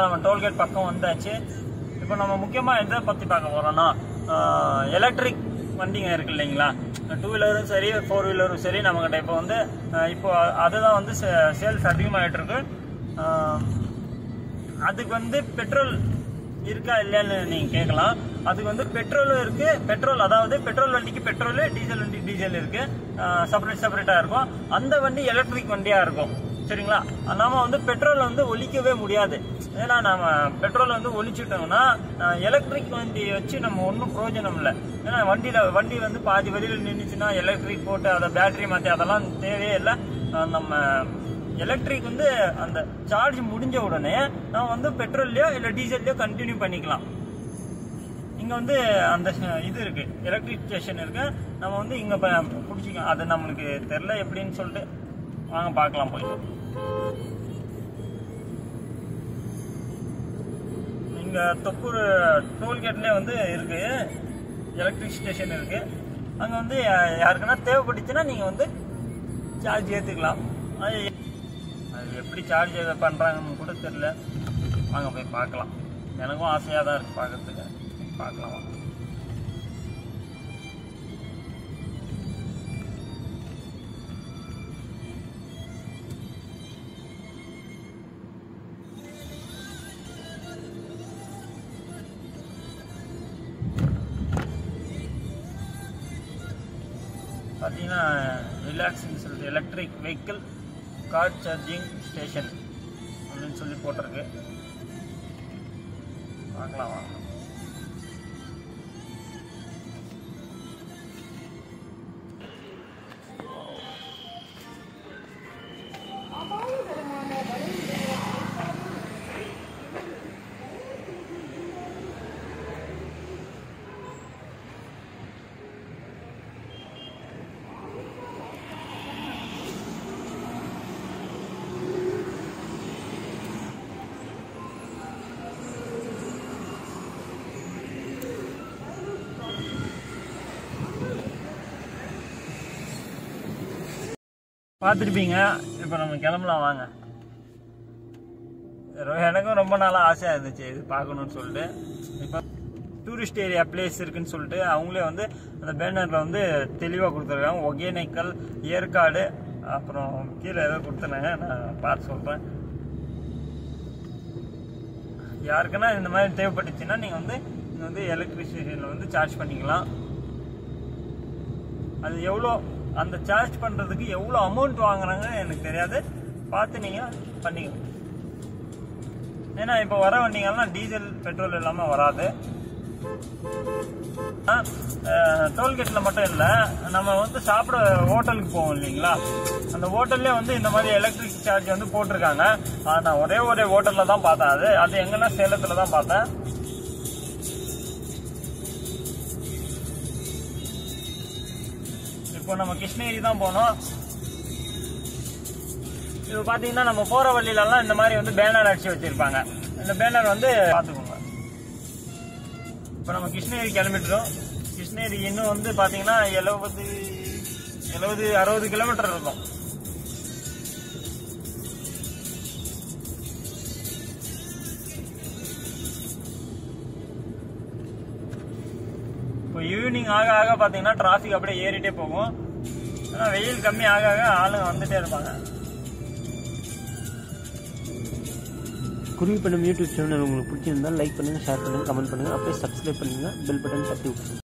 நம்ம டோல்கேட் பக்கம் வந்தாச்சு இப்போ நம்ம முக்கியமாக எதை பற்றி பார்க்க போகிறோம்னா எலக்ட்ரிக் வண்டிங்க இருக்கு இல்லைங்களா டூ வீலரும் சரி ஃபோர் வீலரும் சரி நம்மகிட்ட இப்போ வந்து அஹ், இப்போ அதுதான் வந்து சேல்ஸ் அதிகமாகிட்டு இருக்கு அஹ், அதுக்கு வந்து பெட்ரோல் இருக்கா இல்லையான்னு நீங்க கேட்கலாம் அதுக்கு வந்து பெட்ரோலும் இருக்கு பெட்ரோல் அதாவது பெட்ரோல் வண்டிக்கு பெட்ரோல் டீசல் வண்டி டீசல் இருக்கு செப்பரேட் செப்பரேட்டா இருக்கும் அந்த வண்டி எலக்ட்ரிக் வண்டியா இருக்கும் சரிங்களா நாம வந்து பெட்ரோல் வந்து ஒழிக்கவே முடியாது ஏன்னா நாம பெட்ரோல் வந்து ஒழிச்சிட்டோம்னா எலக்ட்ரிக் வண்டி வச்சு நம்ம ஒன்றும் பிரயோஜனம் இல்லை ஏன்னா வண்டியில வண்டி வந்து பாதி வழியில் நின்றுச்சுன்னா எலக்ட்ரிக் போட்டு அதை பேட்டரி மாற்றி அதெல்லாம் தேவையே இல்லை அஹ் நம்ம எலக்ட்ரிக் வந்து அந்த சார்ஜ் முடிஞ்ச உடனே நம்ம வந்து பெட்ரோல்லையோ இல்லை டீசல்லையோ கண்டினியூ பண்ணிக்கலாம் இங்க வந்து அந்த இது இருக்கு எலக்ட்ரிக் ஸ்டேஷன் இருக்கு நம்ம வந்து இங்க ப- பிடிச்சிக்கலாம் அது நம்மளுக்கு தெரில எப்படின்னு சொல்லிட்டு வாங்க பார்க்கலாம் போயிட்டு இங்க தொப்பூர் டோல்கேட்லேயே வந்து இருக்கு எலக்ட்ரிக் ஸ்டேஷன் இருக்கு அங்க வந்து யா- யாருக்குன்னா தேவைப்பட்டுச்சுன்னா நீங்க வந்து சார்ஜ் ஏத்துக்கலாம் அது அது எப்படி சார்ஜ் பண்றாங்கன்னு கூட தெரியல வாங்க போய் பார்க்கலாம் எனக்கும் ஆசையாக தான் இருக்கு பார்க்கறதுக்கு பார்க்கலாம் வாங்க பார்த்தீங்கன்னா ரிலாக்ஸிங் சொல்லிட்டு electric vehicle car charging station அப்படின்னு சொல்லி போட்டிருக்கு பார்க்கலாம் வாங்க பார்த்துருப்பீங்க இப்போ நம்ம கிளம்பலாம் வாங்க ரொ- எனக்கும் ரொம்ப நாளாக ஆசையாக இருந்துச்சு இது பார்க்கணும்னு சொல்லிட்டு இப்போ டூரிஸ்ட் ஏரியா பிளேஸ் இருக்குன்னு சொல்லிட்டு அவங்களே வந்து அந்த பேனரில் வந்து தெளிவாக கொடுத்துருக்காங்க ஒகேனக்கல் ஏற்காடு அப்புறம் கீழே ஏதோ கொடுத்துனாங்க நான் பார்த்து சொல்கிறேன் யாருக்குன்னா இந்த மாதிரி தேவைப்பட்டுச்சுன்னா நீங்கள் வந்து இங்கே வந்து எலக்ட்ரிசிட்டியில் வந்து சார்ஜ் பண்ணிக்கலாம் அது எவ்வளோ அந்த சார்ஜ் பண்ணுறதுக்கு எவ்வளோ அமௌண்ட் வாங்குறாங்க எனக்கு தெரியாது பார்த்து நீங்கள் பண்ணிக்கணும் ஏன்னா இப்போ வர வண்டிங்கெல்லாம் டீசல் பெட்ரோல் இல்லாமல் வராது டோல்கேட்டில் மட்டும் இல்லை நம்ம வந்து சாப்பிட ஹோட்டலுக்கு போவோம் இல்லைங்களா அந்த ஹோட்டல்லே வந்து இந்த மாதிரி எலக்ட்ரிக் சார்ஜ் வந்து போட்டிருக்காங்க ஆனா, நான் ஒரே ஒரே ஹோட்டலில் தான் பார்த்தேன் அது அது எங்கன்னா சேலத்தில் தான் பார்த்தேன் இப்போ நம்ம கிருஷ்ணகிரி தான் போனோம் இப்போ பார்த்தீங்கன்னா நம்ம போகிற வழியிலலாம் இந்த மாதிரி வந்து பேனர் அடிச்சு வச்சிருப்பாங்க இந்த பேனர் வந்து பார்த்துக்கோங்க இப்போ நம்ம கிருஷ்ணகிரி கிளம்பிட்டோம் கிருஷ்ணகிரி இன்னும் வந்து பார்த்தீங்கன்னா எழுபது எழுபது அறுபது கிலோமீட்டர் இருக்கும் இப்போ ஈவினிங் ஆக ஆக பார்த்தீங்கன்னா டிராஃபிக் அப்படியே ஏறிட்டே போகும் ஆனால் வெயில் கம்மி ஆக ஆக ஆளுங்க வந்துட்டே இருப்பாங்க குருவி படம் யூடியூப் சேனல் உங்களுக்கு பிடிச்சிருந்தா லைக் பண்ணுங்க ஷேர் பண்ணுங்க கமெண்ட் பண்ணுங்க அப்படியே சப்ஸ்கிரைப் பண்ணுங்க பெல் பட்டன் தட்டி விட்டுருங்க